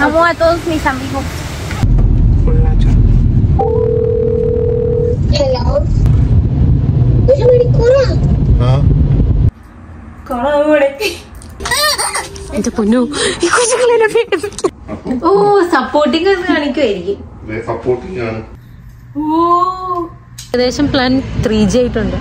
Amo a todos mis amigos. Hello ഒരു മണിക്കൂറാ എന്റെ പൊന്നു ഈ കൊച്ചുകളെ പേടിപ്പിക്കും. ഓ സപ്പോർട്ടിങ് ഒക്കെ കാണിക്കുമായിരിക്കും സപ്പോർട്ടിങ് ആണ് ഓ ഏകദേശം പ്ലാൻ ത്രീ ജി ആയിട്ടുണ്ട്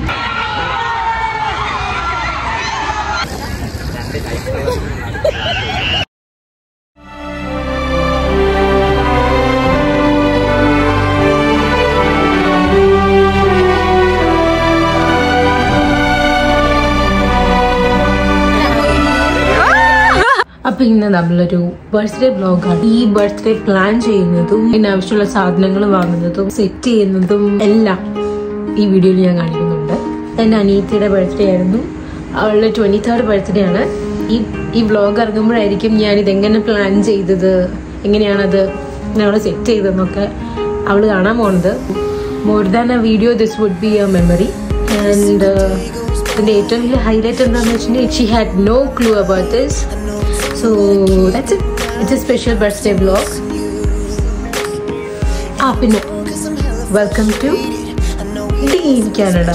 അപ്പൊ ഇന്ന് നമ്മളൊരു ബർത്ത്ഡേ ബ്ലോഗാണ് ഈ ബർത്ത്ഡേ പ്ലാൻ ചെയ്യുന്നതും ഇതിനാവശ്യമുള്ള സാധനങ്ങൾ വാങ്ങുന്നതും സെറ്റ് ചെയ്യുന്നതും എല്ലാം ഈ വീഡിയോയിൽ ഞാൻ കാണിക്കുന്നുണ്ട് എന്റെ അനിയത്തിയുടെ ബർത്ത്ഡേ ആയിരുന്നു അവളുടെ ട്വന്റി തേർഡ് ബർത്ത്ഡേ ആണ് ഈ ഈ വ്ലോഗ് ഇറങ്ങുമ്പോഴായിരിക്കും ഞാൻ ഇതെങ്ങനെ പ്ലാൻ ചെയ്തത് എങ്ങനെയാണത് ഞങ്ങൾ സെറ്റ് ചെയ്തതെന്നൊക്കെ അവള് കാണാൻ പോകുന്നത് more than a video this would be a memory and ഇതിന്റെ ഏറ്റവും വലിയ ഹൈലൈറ്റ് എന്താണെന്ന് വെച്ചിട്ടുണ്ടെങ്കിൽ she had no clue about this so that's it it's a special birthday vlog ആ പിന്നെ വെൽക്കം ടു ഡീൻ കാനഡ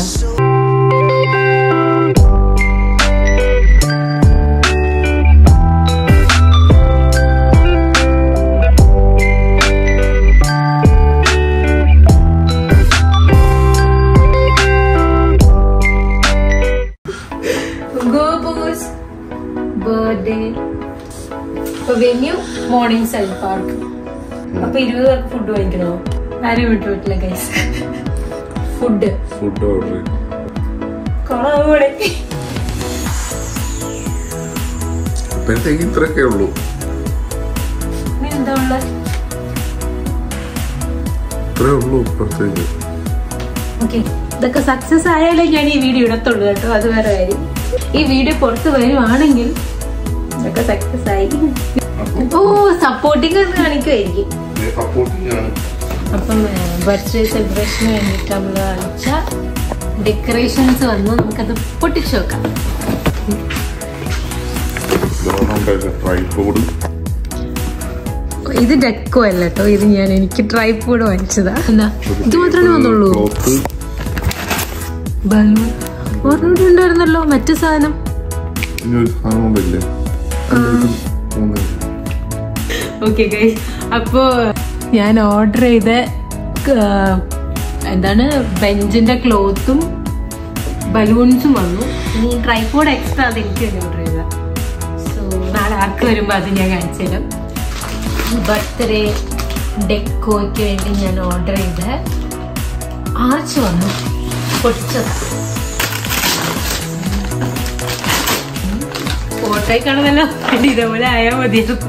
ഗോപൂസ് ബർത്ത്ഡേ ഇപ്പൊ വെന്യൂ മോർണിംഗ് സൈഡ് പാർക്ക് അപ്പൊ ഇരുപത് പേർക്ക് ഫുഡ് വാങ്ങിക്കണോ ആരും വിട്ടു പറ്റില്ല ഗൈസ് ഫുഡ് ഫുഡ് ഓർഡർ കൊളവിടെ ഇപ്പോഴത്തേക്ക് ഇത്രയൊക്കെ ഉള്ളൂ എന്താ ഉള്ളത് ഇത്രേ ഉള്ളൂ ഇപ്പോഴത്തേക്ക് ഓക്കെ ഇതൊക്കെ സക്സസ് ആയാലേ ഞാൻ ഈ വീഡിയോ ഇടത്തുള്ളൂ കേട്ടോ അത് വേറെ കാര്യം ഈ വീഡിയോ പുറത്ത് വരുവാണെങ്കിൽ ഇതൊക്കെ സക്സസ് ആയി ഓ സപ്പോർട്ടിങ് ഒക്കെ കാണിക്കുമായിരിക്കും സപ്പോർട്ടിങ് ആണ് അപ്പം ബർത്ത്ഡേ സെലിബ്രേഷന് വേണ്ടിയിട്ട് നമ്മൾ കാണിച്ച ഡെക്കറേഷൻസ് വന്നു നമുക്കത് പൊട്ടിച്ചു നോക്കാം ട്രൈപോഡ് ഇത് ഡെക്കോ അല്ല കേട്ടോ ഇത് ഞാൻ എനിക്ക് ട്രൈപ്പോഡ് വാങ്ങിച്ചതാ എന്താ ഇത് മാത്രമേ വന്നുള്ളൂ ക്ലോത്ത് ബലൂൺ ഒരെണ്ണം ഉണ്ടായിരുന്നല്ലോ മറ്റു സാധനം ഇനി ഒരു സാധനം കൊണ്ടില്ലേ മൂന്ന് ഓക്കെ ഗൈസ് അപ്പോ ഞാൻ ഓർഡർ ചെയ്ത ക- എന്താണ് ബെഞ്ചിന്റെ ക്ലോത്തും ബലൂൺസും വന്നു ഇനി ട്രൈപോഡ് എക്സ്ട്രാ അത് എനിക്ക് തന്നെ ഓർഡർ ചെയ്ത സോ നാളെ ആർക്ക് വരുമ്പോൾ അത് ഞാൻ കാണിച്ചു തരാം ബർത്ത്ഡേ ഡെക്കോയ്ക്ക് വേണ്ടി ഞാൻ ഓർഡർ ചെയ്ത ആർച്ച് വന്നു പൊട്ടിച്ചത് ഫോട്ടോയിൽ കാണുന്നല്ലോ ഇതേപോലെ ആയാൽ മതിയായിരുന്നു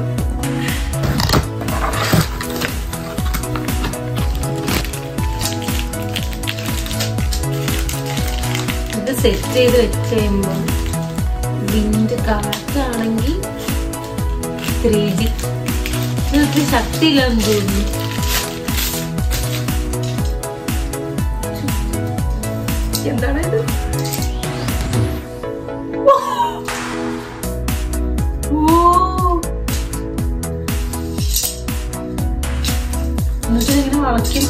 ഇത് സെറ്റ് ചെയ്ത് വെച്ച് കഴിയുമ്പോൾ വിൻഡ് കാറ്റാണെങ്കിൽ ത്രീ ഡി ഇതിനൊത്തിരി ശക്തിയില്ലാന്ന് തോന്നുന്നു എന്താണ് ഇത് ഓ എന്നിട്ട് ഇങ്ങനെ വളയ്ക്കും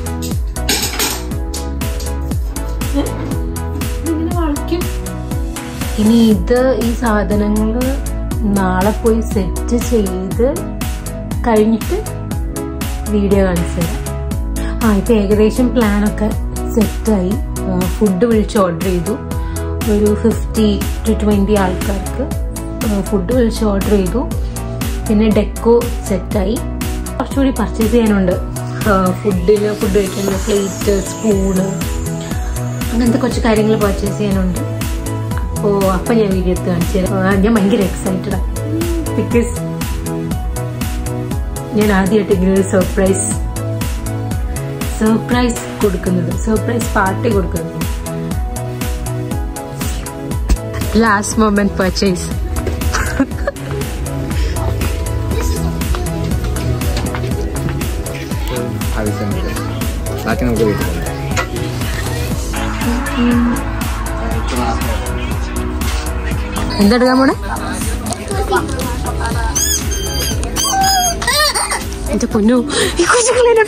ഏ? ഇതിങ്ങനെ വളയ്ക്കും ഇനി ഇത് ഈ സാധനങ്ങൾ നാളെ പോയി സെറ്റ് ചെയ്ത് കഴിഞ്ഞിട്ട് വീഡിയോ കാണിച്ചു തരാം ആ ഇപ്പൊ ഏകദേശം പ്ലാനൊക്കെ സെറ്റായി ഫുഡ് വിളിച്ച് ഓർഡർ ചെയ്തു ഒരു ഫിഫ്റ്റി ടു ട്വൻറ്റി ആൾക്കാർക്ക് ഫുഡ് വിളിച്ച് ഓർഡർ ചെയ്തു പിന്നെ ഡെക്കോ സെറ്റായി കുറച്ചുകൂടി പർച്ചേസ് ചെയ്യാനുണ്ട് ഫുഡിന് ഫുഡ് കഴിക്കാനുള്ള പ്ലേറ്റ് സ്പൂണ് അങ്ങനത്തെ കുറച്ച് കാര്യങ്ങൾ പർച്ചേസ് ചെയ്യാനുണ്ട് അപ്പോൾ അപ്പം ഞാൻ വീഡിയോ എടുത്ത് കാണിച്ചു തരാം ആ, ഞാൻ ഭയങ്കര എക്സൈറ്റഡാണ് ബിക്കോസ് ഞാൻ ആദ്യമായിട്ട് ഇങ്ങനെ ഒരു സർപ്രൈസ് സർപ്രൈസ് കൊടുക്കുന്നത് സർപ്രൈസ് പാർട്ടി കൊടുക്കുന്നത് ലാസ്റ്റ് മൊമെന്റ് പർച്ചേസ് ആവശ്യമില്ല ബാക്കി നമുക്ക് വീട്ടിൽ എന്തെടുക്കാൻ പോണേ എന്റെ പൊന്നു ഈ കൊച്ചുകളെ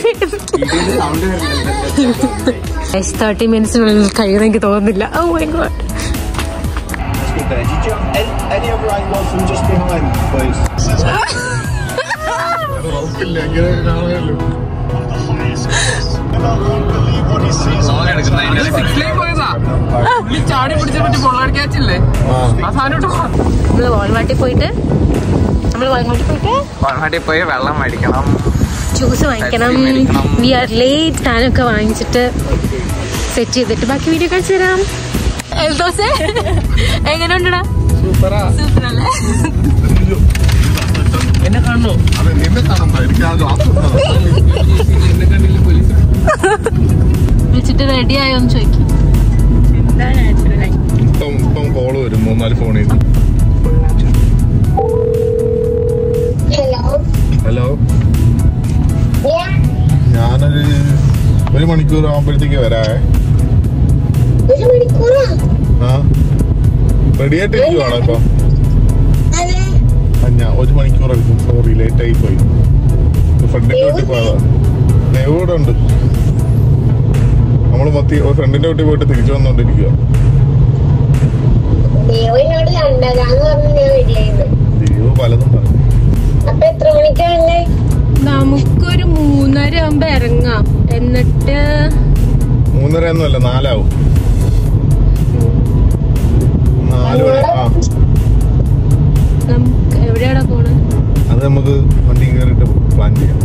തേർട്ടി മിനിറ്റ്സിനുള്ളിൽ കഴിയണമെങ്കിൽ തോന്നുന്നില്ല oh my god Did you have any, any other angles from just behind, please? ഉറപ്പില്ല ഇങ്ങനെ കാണുമല്ലോ ചാടി പിടിച്ച മറ്റേ പൊള്ളാട് ക്യാച്ചില്ലേ ആ സാധനം ഇട്ട് നമ്മള് വാൾമാർട്ടിൽ പോയിട്ട് നമ്മള് വാൾമാർട്ടിൽ പോയിട്ട് വാൾമാർട്ടിൽ പോയി വെള്ളം മേടിക്കണം ജ്യൂസ് വാങ്ങിക്കണം Ice cream മേടിക്കണം. വി ആർ ലേറ്റ് താനൊക്കെ വാങ്ങിച്ചിട്ട് സെറ്റ് ചെയ്തിട്ട് ബാക്കി വീഡിയോ കാണിച്ചു തരാം എൽദോസേ എങ്ങനെ ഉണ്ടടാ സൂപ്പറാ സൂപ്പർ അല്ലേ എന്നെ കാണണോ അതെ നിന്നെ കാണണ്ട എനിക്ക് ആ ഗ്ലാസ് എന്നെ കണ്ടില്ല പോലീസ് വിളിച്ചിട്ട് റെഡി ആയോന്ന് ചോദിക്കും എന്താ നാച്ചുറൽ ഇപ്പം ഇപ്പം കോള് വരും മൂന്നാല് ഫോണിൽ നിന്ന് ഹലോ ഹലോ Yeah. ഞാനൊരു ഒരു മണിക്കൂർ ആകുമ്പോഴത്തേക്ക് വരാവേ ഒരു മണിക്കൂറാ ആ റെഡി ആയിട്ട് ഇരിക്കുവാണോ ഇപ്പൊ അതെ ആ, ഞാൻ ഒരു മണിക്കൂർ എടുക്കും സോറി ലേറ്റ് ആയി പോയി ഫ്രണ്ടിന്റെ വീട്ടിൽ പോയതാ ദേവ് ഇവിടെ ഉണ്ട് നമ്മള് മൊത്തി ഫ്രണ്ടിന്റെ വീട്ടിൽ പോയിട്ട് തിരിച്ചു വന്നോണ്ടിരിക്കുക ദേവിനോട് രണ്ടരാന്ന് പറഞ്ഞ് ഞാൻ വരികയായിരുന്നു ദേവ് പലതും പറഞ്ഞു അപ്പൊ എത്ര മണിക്കാ വന്നേ നമുക്കൊരു മൂന്നര ആകുമ്പോ ഇറങ്ങാം എന്നിട്ട് മൂന്നര ഒന്നുമല്ല നാലാവും നാല് മണി ആ നമുക്ക് എവിടെയാടാ പോണേ അത് നമുക്ക് വണ്ടി കയറിയിട്ട് പ്ലാൻ ചെയ്യാം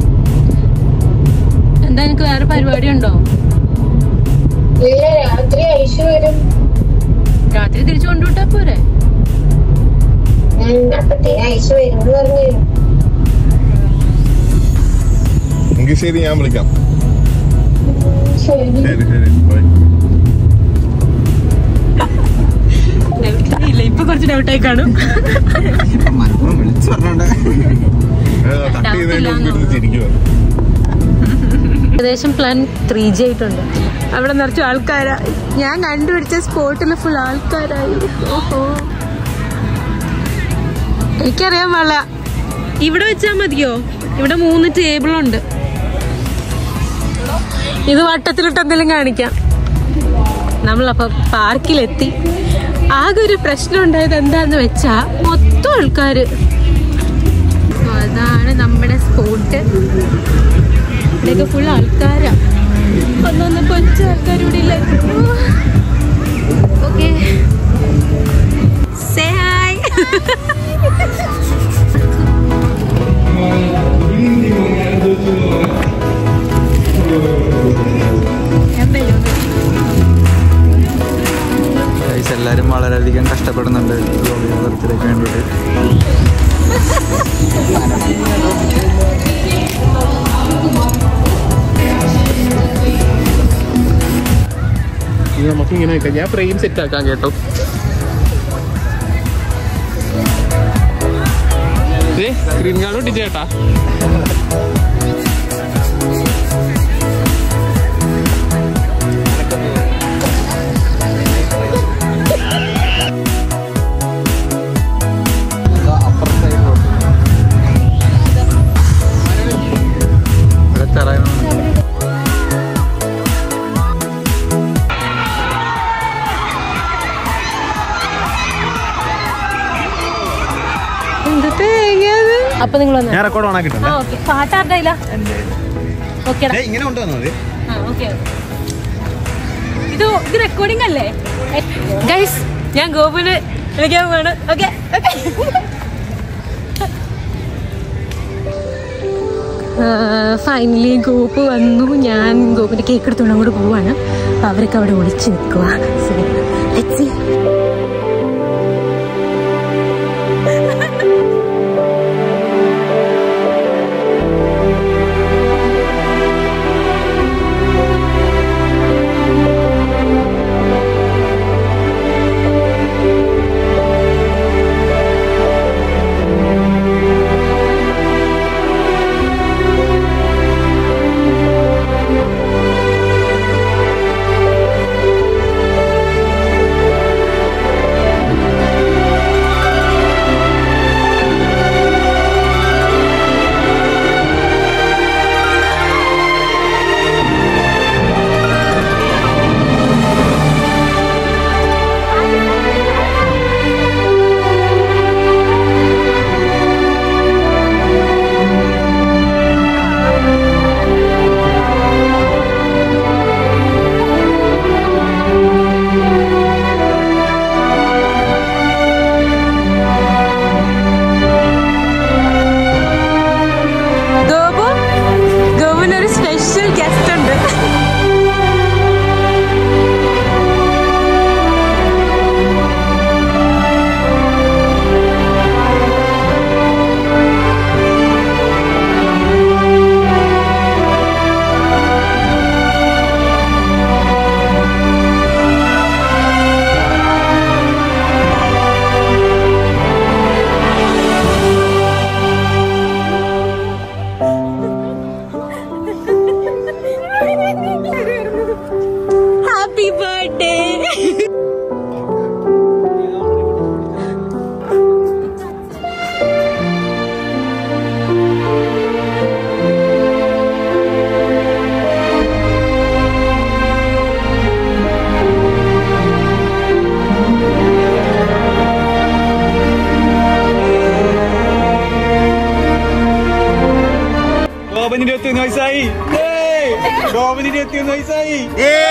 എന്താ എനിക്ക് വേറെ പരിപാടി ഉണ്ടോ ഇല്ല രാത്രി ഐഷു വരും രാത്രി തിരിച്ചു കൊണ്ടുവിട്ടാ പോരെ ഞാൻ അപ്പത്തേക്ക് ഐഷു വരും എന്ന് പറഞ്ഞു എങ്കിൽ ശരി ഞാൻ വിളിക്കാം ശരി ശരി ശരി ബൈ ഇല്ല ഇപ്പൊ കുറച്ച് ഡൗട്ടായി കാണും മലപ്പുറം വിളിച്ചു പറഞ്ഞോണ്ട് കട്ട് ചെയ്തതിന്റെ മുമ്പ് ഇരുന്ന് ചിരിക്കുക ഏകദേശം പ്ലാൻ ത്രീ ജി ആയിട്ടുണ്ട് അവിടെ നിറച്ചു ആൾക്കാരാ ഞാൻ കണ്ടുപിടിച്ച സ്പോട്ടിൽ ഫുൾ ആൾക്കാരായി ഓഹോ എനിക്കറിയാൻ പാടില്ല ഇവിടെ വെച്ചാ മതിയോ ഇവിടെ മൂന്ന് ടേബിളുണ്ട് ഇത് വട്ടത്തിലിട്ട് എന്തെങ്കിലും കാണിക്കാം നമ്മളപ്പോ പാർക്കിലെത്തി ആകെ ഒരു പ്രശ്നം ഉണ്ടായത് എന്താന്ന് വെച്ചാ മൊത്തം ആൾക്കാര് അപ്പൊ അതാണ് നമ്മുടെ സ്പോട്ട് ഇവിടെയൊക്കെ ഫുൾ ആൾക്കാരാ ഒന്നൊന്ന് കൊച്ചു ആൾക്കാർ ഇവിടെ ഇല്ല ഓക്കെ സേ ഹായ് ഗൈസ് എല്ലാവരും വളരെയധികം കഷ്ടപ്പെടുന്നുണ്ട് ബർത്ത്ഡേക്ക് വേണ്ടിയിട്ട് ഇത് നമുക്ക് ഇങ്ങനെ വെക്കാം ഞാൻ ഫ്രെയിം സെറ്റ് ആക്കാം കേട്ടോ സ്ക്രീൻ ഗാർഡ് ഒട്ടിച്ച് ചേട്ടാ ഇവിടെ തറയുന്നുണ്ട് അപ്പൊ നിങ്ങൾ വന്നോ? ഞാൻ റെക്കോർഡ് ഓൺ ആ ആക്കിയിട്ടുണ്ട് ഓക്കെ പാട്ടാരുടെ ഓക്കെ ഇങ്ങനെ കൊണ്ടുവന്നാൽ മതി ഇത് ഇത് റെക്കോർഡിംഗ് അല്ലേ ഗൈസ് ഞാൻ ഗോപുന് വിളിക്കാൻ പോവാണ് ഓക്കെ ഫൈനലി ഗോപു വന്നു ഞാൻ ഗോപുന്റെ കേക്ക് എടുത്തോണ്ട് അങ്ങോട്ട് പോവാണ് അപ്പൊ അവരൊക്കെ അവിടെ ഒളിച്ചു നിൽക്കുക ഗോപന് ഇരുപത്തിയൊന്ന് വയസ്സായി ഗോപന് ഇരുപത്തിയൊന്ന് വയസ്സായി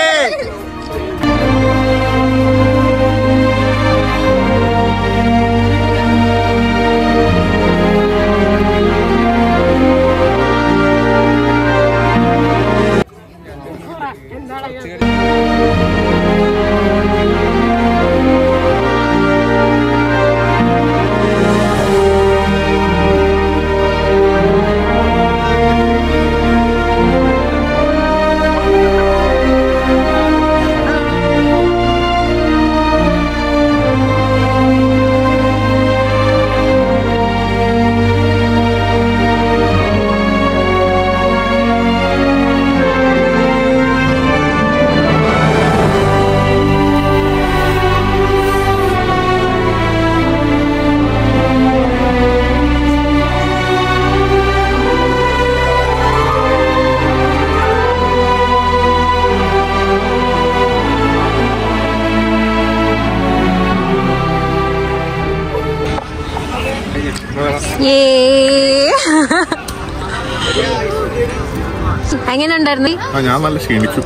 എങ്ങനെ ഉണ്ടായിരുന്നു ആ ഞാൻ നല്ല ക്ഷീണിച്ചു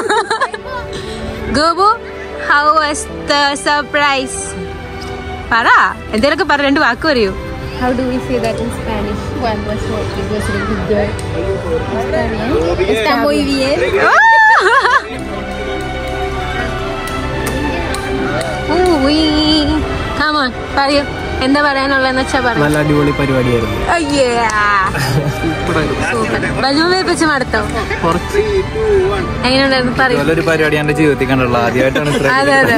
Gopu how was the surprise പറ എന്തേലൊക്കെ പറ രണ്ട് വാക്ക് പറയൂ How do we say that in Spanish? One was what it was really good. Está bien. Está muy bien. Come on പറയൂ എന്താ പറയാനുള്ളതെന്ന് വെച്ചാ പറ നല്ല അടിപൊളി പരിപാടിയായിരുന്നു ബലൂൺ വേപ്പിച്ച് മടുത്തോ എങ്ങനെയുണ്ടായിരുന്നു പറയൂ ഇതുപോലൊരു പരിപാടി എന്റെ ജീവിതത്തിൽ കണ്ടുള്ള ആദ്യമായിട്ടാണ് ഇത്ര അതെ അതെ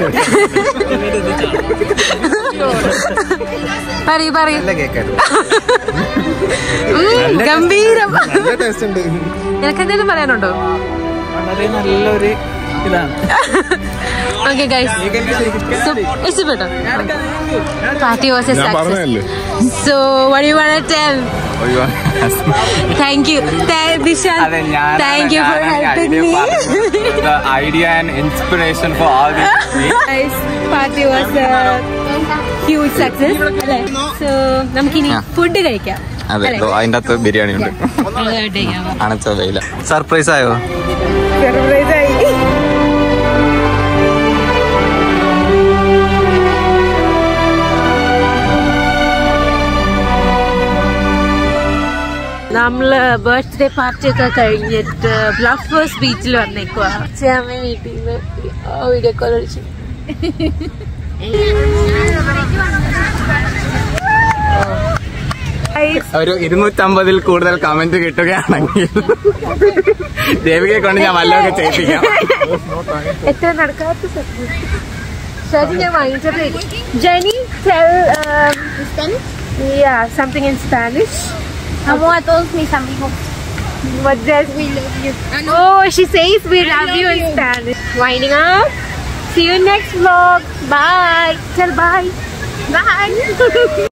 പറയൂ പറയൂ നല്ല കേക്കായിരുന്നു ഉം, ഗംഭീരം നല്ല ടേസ്റ്റ് ഉണ്ട് നിനക്ക് എന്തെങ്കിലും പറയാനുണ്ടോ വളരെ നല്ലൊരു ഇതാണ് ഓക്കെ ഗൈസ് ഇഷ്ടപ്പെട്ടോ പാർട്ടി വാസ് എ ഞാൻ സക്സസ് പറഞ്ഞതല്ലേ so what you want tell thank you Dishan അതെ ഞാൻ thank you for helping me idea and inspiration for all guys party was huge success അല്ലേ സോ നമുക്കിനി ഫുഡ് കഴിക്കാം അതെ അല്ലേ? ദോ അതിന്റെ അകത്ത് ബിരിയാണി ഉണ്ട് നമുക്ക് കഴിക്കാം അണച്ച വെയില സർപ്രൈസ് ആയോ നമ്മള് ബർത്ത്ഡേ പാർട്ടി ഒക്കെ കഴിഞ്ഞിട്ട് ബ്ലഫേഴ്സ് ബീച്ചിൽ വന്നേക്കുവാ ചെയ്യാൻ വീട്ടിൽ നിന്ന് വീഡിയോ കോൾ അടിച്ചു ഒരു ഇരുന്നൂറ്റമ്പതിൽ കൂടുതൽ കമന്റ് കിട്ടുകയാണെങ്കിൽ ദേവികയെ കൊണ്ട് ഞാൻ വല്ലതൊക്കെ ചെയ്യിപ്പിക്കാം എത്ര നടക്കാത്ത സത്യം ഞാൻ വാങ്ങിച്ചത് ജനി tell Yeah, something in Spanish. Amor, todos mis amigos. What does we love you? Oh, she says we love you in Spanish. Winding up. See you next vlog. Bye. Tell bye. Bye.